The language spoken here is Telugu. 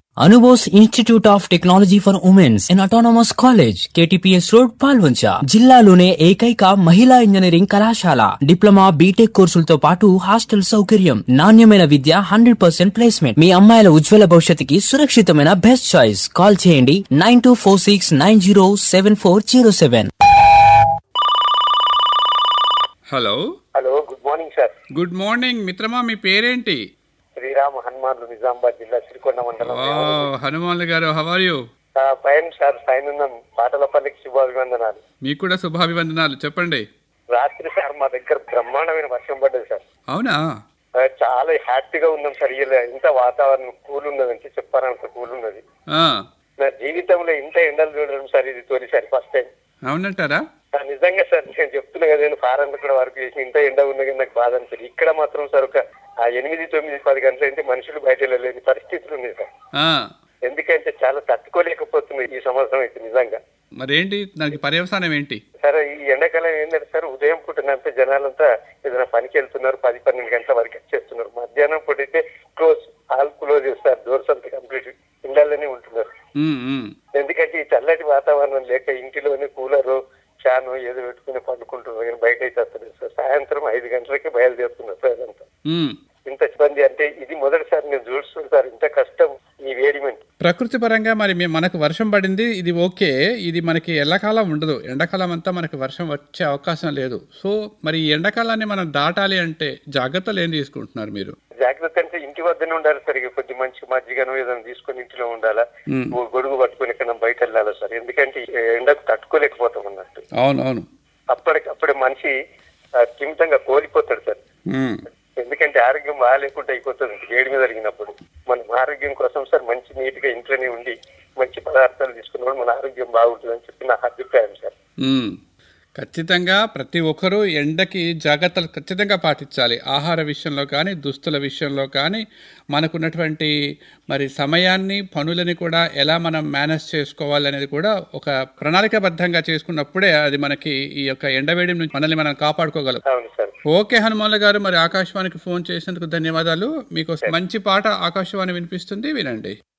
అనుబోస్ institute of technology for womens in autonomous college KTPS road Palvancha జిల్లాలోనే ఏకైక మహిళా ఇంజనీరింగ్ కళాశాల డిప్లొమా బీటెక్ కోర్సులతో పాటు హాస్టల్ సౌకర్యం నాణ్యమైన విద్య హండ్రెడ్ పర్సెంట్ ప్లేస్మెంట్ మీ అమ్మాయిల ఉజ్వల భవిష్యత్తుకి సురక్షితమైన బెస్ట్ చాయిస్ కాల్ చేయండి nine two four six nine zero seven four zero seven hello hello good morning sir good morning మిత్రమా మీ పేరేంటి శ్రీరామ్ హనుమాన్లు నిజామాబాద్ జిల్లా సిరికొండ మండలం ఓ హనుమాన్లు గారు హవర్ యూ ఆ, పైన సార్ పైన ఉన్నాం పాటలపల్లికి శుభాభివందనాలు మీకు కూడా శుభాభివందనాలు చెప్పండి రాత్రి సార్ మా దగ్గర బ్రహ్మాండమైన వర్షం పడ్డది సార్ అవునా ఆ, చాలా హ్యాపీగా ఉన్నాం సార్ ఇలా ఇంత వాతావరణం కూల్ ఉన్నదంటే చెప్పారంత కూల్ ఉన్నది ఆ, నా జీవితంలో ఇంత ఎండలు చూడడం సార్ ఇది తొలిసారి ఫస్ట్ టైం అవునంటారా ఆ, నిజంగా సార్ నేను చెప్తున్నా కదా నేను ఫారెన్ కూడా వర్క్ చేసి ఇంత ఎండ ఉన్న కానీ నాకు బాధ అనిపించింది ఇక్కడ మాత్రం సార్ ఒక ఆ ఎనిమిది తొమ్మిది పది గంటలు అయితే మనుషులు బయట వెళ్ళలేని పరిస్థితులు ఉన్నాయి సార్ ఆ, ఎందుకంటే చాలా తట్టుకోలేకపోతుంది ఈ సంవత్సరం అయితే నిజంగా మరేంటి దానికి పర్యవసానం ఏంటి సరే ఈ ఎండాకాలం ఏంటంటే సార్ ఉదయం పూట అంతే జనాలంతా ఏదైనా పనికి వెళ్తున్నారు పది పన్నెండు గంటల వరకు వచ్చేస్తున్నారు మధ్యాహ్నం పూట అయితే క్లోజ్ ఆల్ క్లోజ్ చేస్తారు డోర్స్ అంతా కంప్లీట్ ఇండ్లలోనే ఉంటున్నారు ఉమ్, ఉమ్. ఎందుకంటే ఈ చల్లటి వాతావరణం లేక ఇంటిలోనే కూలరు ఫ్యాన్ ఏదో పెట్టుకుని పండుకుంటున్నారు కానీ బయట అయితే వస్తలేదు సార్ సాయంత్రం ఐదు గంటలకి బయలుదేరుతున్నారు ప్రజలంతా ఉమ్. ఇంత ఇబ్బంది అంటే ఇది మొదటిసారి నేను చూస్తున్నాను సార్ ఇంత కష్టం ఈ వేడిమెంట్ ప్రకృతి పరంగా మరి మే- మనకు వర్షం పడింది ఇది ఓకే ఇది మనకి ఎండాకాలం ఉండదు ఎండాకాలం అంతా మనకి వర్షం వచ్చే అవకాశం లేదు సో మరి ఈ ఎండాకాలాన్ని మనం దాటాలి అంటే జాగ్రత్తలు ఏం తీసుకుంటున్నారు మీరు జాగ్రత్త అంటే ఇంటి వద్దనే ఉండాలి సార్ ఇక కొద్ది మంచి మజ్జిగను ఏదైనా తీసుకొని ఇంటిలో ఉండాలా మ్మ్. ఓ గొడుగు పట్టుకొని ఎక్కడ బయట వెళ్ళాలి సార్ ఎందుకంటే ఈ ఎండకు తట్టుకోలేకపోతాం అన్నట్టు అవును అవును అప్పటికప్పుడే మనిషి ఆ, స్థిమితంగా కోల్పోతాడు సార్ ఉమ్. ఎందుకంటే ఆరోగ్యం బాగాలేకుండా అయిపోతుంది వేడి మీద జరిగినప్పుడు మనం ఆరోగ్యం కోసం సార్ మంచి నీట్ గా ఇంట్లోనే ఉండి మంచి పదార్థాలు తీసుకున్నప్పుడు మన ఆరోగ్యం బాగుంటుందని చెప్పి నా అభిప్రాయం సార్ మ్మ్. ఖచ్చితంగా ప్రతి ఒక్కరూ ఎండకి జాగ్రత్తలు ఖచ్చితంగా పాటించాలి ఆహార విషయంలో కానీ దుస్తుల విషయంలో కానీ మనకున్నటువంటి మరి సమయాన్ని పనులని కూడా ఎలా మనం మేనేజ్ చేసుకోవాలి అనేది కూడా ఒక ప్రణాళికాబద్ధంగా చేసుకున్నప్పుడే అది మనకి ఈ యొక్క ఎండవేడి నుంచి మనల్ని మనం కాపాడుకోగలం అవును సార్ ఓకే హనుమాన్ల గారు మరి ఆకాశవాణికి ఫోన్ చేసినందుకు ధన్యవాదాలు మీకు మంచి పాట ఆకాశవాణి వినిపిస్తుంది వినండి